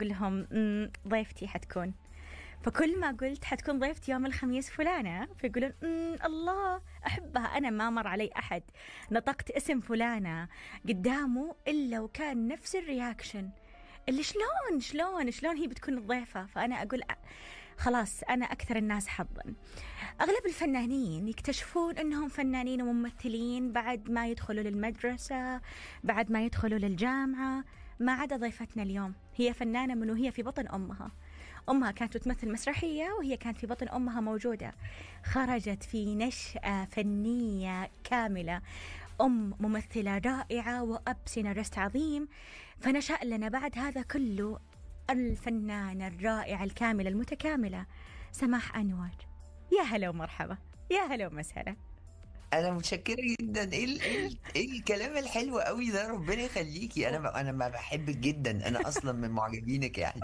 اقول لهم "مم، ضيفتي حتكون فكل ما قلت حتكون ضيفتي يوم الخميس فلانة فيقولون "مم، الله أحبها أنا ما مر علي أحد نطقت اسم فلانة قدامه إلا وكان نفس الرياكشن اللي شلون شلون شلون هي بتكون الضيفة فأنا أقول "أ- خلاص أنا أكثر الناس حظا أغلب الفنانين يكتشفون أنهم فنانين وممثلين بعد ما يدخلوا للمدرسة بعد ما يدخلوا للجامعة ما عدا ضيفتنا اليوم هي فنانة من وهي في بطن أمها أمها كانت تمثل مسرحية وهي كانت في بطن أمها موجودة خرجت في نشأة فنية كاملة أم ممثلة رائعة وأب سيناريست عظيم فنشأ لنا بعد هذا كله الفنانة الرائعة الكاملة المتكاملة سماح أنور يا هلا ومرحبا يا هلا ومسهلا انا متشكره جدا ايه ال- ايه ال- ايه الكلام الحلو قوي ده ربنا يخليكي انا ب- انا ما بحبك جدا انا اصلا من معجبينك يعني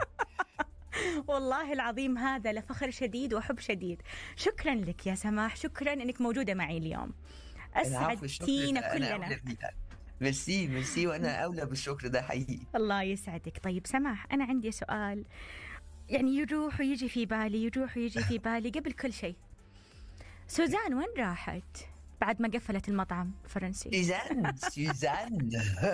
والله العظيم هذا لفخر شديد وحب شديد شكرا لك يا سماح شكرا انك موجودة معي اليوم العفو، الشكر اسعدتينا ده أنا أولى كلنا بيه. ميرسي ميرسي وانا اولى بالشكر ده حقيقي الله يسعدك طيب سماح انا عندي سؤال يعني يروح ويجي في بالي يروح ويجي في بالي قبل كل شيء سوزان وين راحت بعد ما قفلت المطعم الفرنسي سيزان سيزان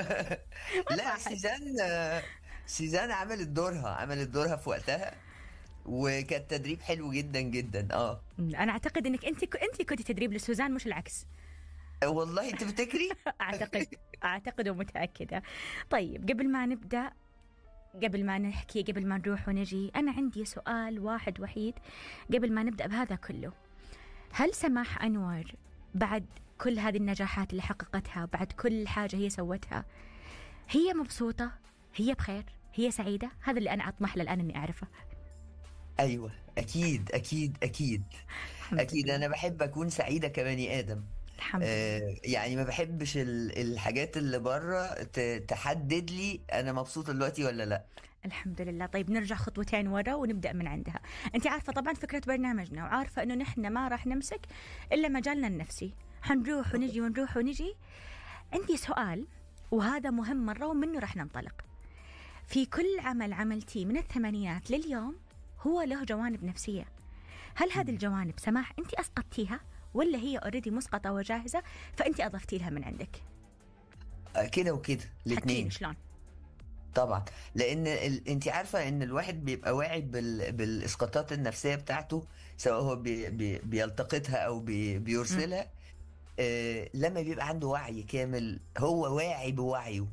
لا سيزان سيزان عملت دورها عملت دورها في وقتها وكان تدريب حلو جدا جدا اه انا اعتقد انك انت انت كنت تدريب لسوزان مش العكس والله تفتكري اعتقد اعتقد ومتاكده طيب قبل ما نبدا قبل ما نحكي قبل ما نروح ونجي انا عندي سؤال واحد وحيد قبل ما نبدا بهذا كله هل سماح انور بعد كل هذه النجاحات اللي حققتها بعد كل حاجه هي سوتها هي مبسوطه هي بخير هي سعيده هذا اللي انا اطمح له الان اني اعرفه ايوه اكيد اكيد اكيد الحمد اكيد لله. انا بحب اكون سعيده كبني ادم الحمد لله آه يعني ما بحبش ال- الحاجات اللي بره ت- تحدد لي انا مبسوط دلوقتي ولا لا الحمد لله طيب نرجع خطوتين ورا ونبدا من عندها انت عارفه طبعا فكره برنامجنا وعارفه انه نحن ما راح نمسك الا مجالنا النفسي حنروح ونجي ونروح ونجي عندي سؤال وهذا مهم مره ومنه راح ننطلق في كل عمل عملتيه من الثمانينات لليوم هو له جوانب نفسيه هل هذه الجوانب سماح انت اسقطتيها ولا هي اوريدي مسقطه وجاهزه فانت اضفتي لها من عندك آه كده وكده حكيني الاثنين شلون طبعا لان ال... انت عارفه ان الواحد بيبقى واعي بال... بالاسقاطات النفسيه بتاعته سواء هو بي... بي... بيلتقطها او بي... بيرسلها آه لما بيبقى عنده وعي كامل هو واعي بوعيه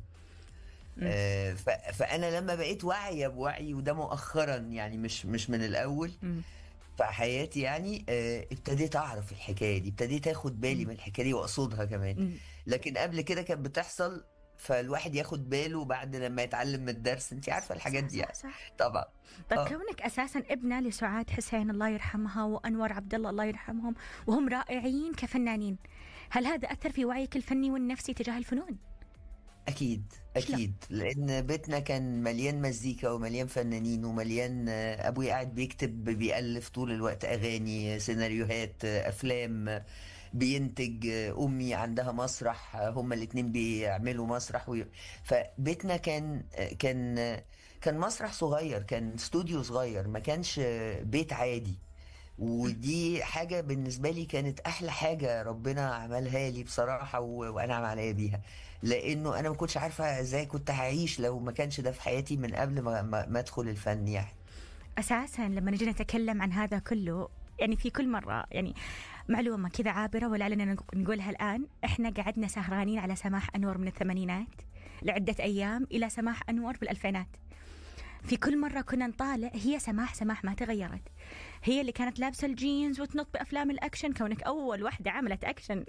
آه ف... فانا لما بقيت واعيه بوعي وده مؤخرا يعني مش مش من الاول مم. في حياتي يعني آه، ابتديت اعرف الحكايه دي ابتديت اخد بالي من الحكايه دي واقصدها كمان مم. لكن قبل كده كانت بتحصل فالواحد ياخد باله بعد لما يتعلم من الدرس انت عارفه الحاجات دي صح يعني صح طبعا طيب آه. كونك اساسا ابنه لسعاد حسين الله يرحمها وانور عبد الله الله يرحمهم وهم رائعين كفنانين هل هذا اثر في وعيك الفني والنفسي تجاه الفنون اكيد اكيد لان بيتنا كان مليان مزيكا ومليان فنانين ومليان آه، ابوي قاعد بيكتب بيألف طول الوقت اغاني سيناريوهات آه، افلام آه، بينتج آه، امي عندها مسرح آه، هما الاتنين بيعملوا مسرح وي... فبيتنا كان آه، كان آه، كان مسرح صغير كان استوديو صغير ما كانش آه، بيت عادي ودي حاجة بالنسبة لي كانت أحلى حاجة ربنا عملها لي بصراحة و... وأنعم عليا بيها لأنه أنا ما كنتش عارفة إزاي كنت هعيش لو ما كانش ده في حياتي من قبل ما, ما... ما أدخل الفن يعني اساسا لما نجي نتكلم عن هذا كله يعني في كل مره يعني معلومه كذا عابره ولعلنا نق- نقولها الان احنا قعدنا سهرانين على سماح انور من الثمانينات لعده ايام الى سماح انور بالالفينات في كل مرة كنا نطالع هي سماح سماح ما تغيرت هي اللي كانت لابسة الجينز وتنط بأفلام الأكشن كونك أول واحدة عملت أكشن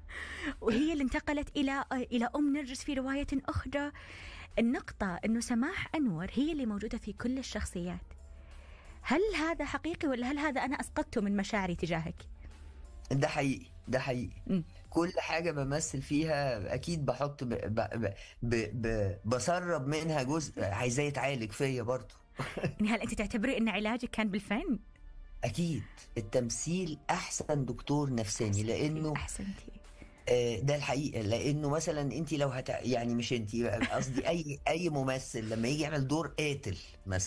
وهي اللي انتقلت إلى إلى أم نرجس في رواية أخرى النقطة أنه سماح أنور هي اللي موجودة في كل الشخصيات هل هذا حقيقي ولا هل هذا أنا أسقطته من مشاعري تجاهك؟ ده حقيقي ده حقيقي مم. كل حاجة بمثل فيها أكيد بحط ب... ب... ب... ب... ب... بسرب منها جزء عايزاه يتعالج فيا برضه يعني هل أنت تعتبري أن علاجك كان بالفن؟ أكيد التمثيل أحسن دكتور نفساني لأنه أحسنتي آه، ده الحقيقة لأنه مثلا أنت لو هت... يعني مش أنت قصدي أي أي ممثل لما يجي يعمل دور قاتل مثلا